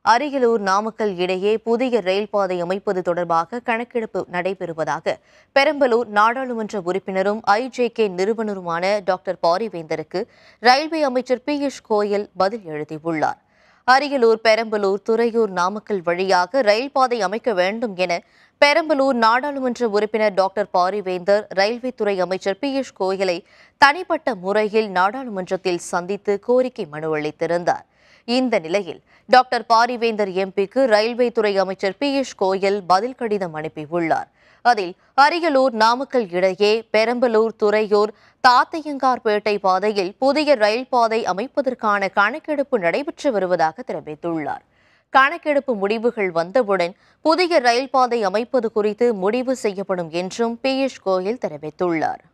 அரியலூர் நாமக்கல் இடையே புதிய ரயில் பாதை அமைப்பது தொடர்பாக கணக்கெடுப்பு நடைபெறுவதாக பெரம்பலூர் நாடாளுமன்ற உறுப்பினரும் ஐஜேகே நிறுவனருமான டாக்டர் பாரிவேந்தருக்கு ரயில்வே அமைச்சர் பியூஷ் கோயல் பதில் எழுதியுள்ளார் அரியலூர் பெரம்பலூர் துறையூர் நாமக்கல் வழியாக ரயில் பாதை அமைக்க வேண்டும் என பெரம்பலூர் நாடாளுமன்ற உறுப்பினர் டாக்டர் பாரிவேந்தர் ரயில்வே துறை அமைச்சர் பியூஷ் கோயலை தனிப்பட்ட முறையில் நாடாளுமன்றத்தில் சந்தித்து கோரிக்கை மனு அளித்திருந்தார் இந்த நிலையில் டாக்டர் பாரிவேந்தர் எம்பிக்கு ரயில்வே துறை அமைச்சர் பியூஷ் கோயல் பதில் கடிதம் அனுப்பியுள்ளார் அதில் அரியலூர் நாமக்கல் இடையே பெரம்பலூர் துறையூர் தாத்தையங்கார்பேட்டை பாதையில் புதிய ரயில் பாதை அமைப்பதற்கான கணக்கெடுப்பு நடைபெற்று வருவதாக தெரிவித்துள்ளார் கணக்கெடுப்பு முடிவுகள் வந்தவுடன் புதிய ரயில் பாதை அமைப்பது குறித்து முடிவு செய்யப்படும் என்றும் பியூஷ் கோயல் தெரிவித்துள்ளார்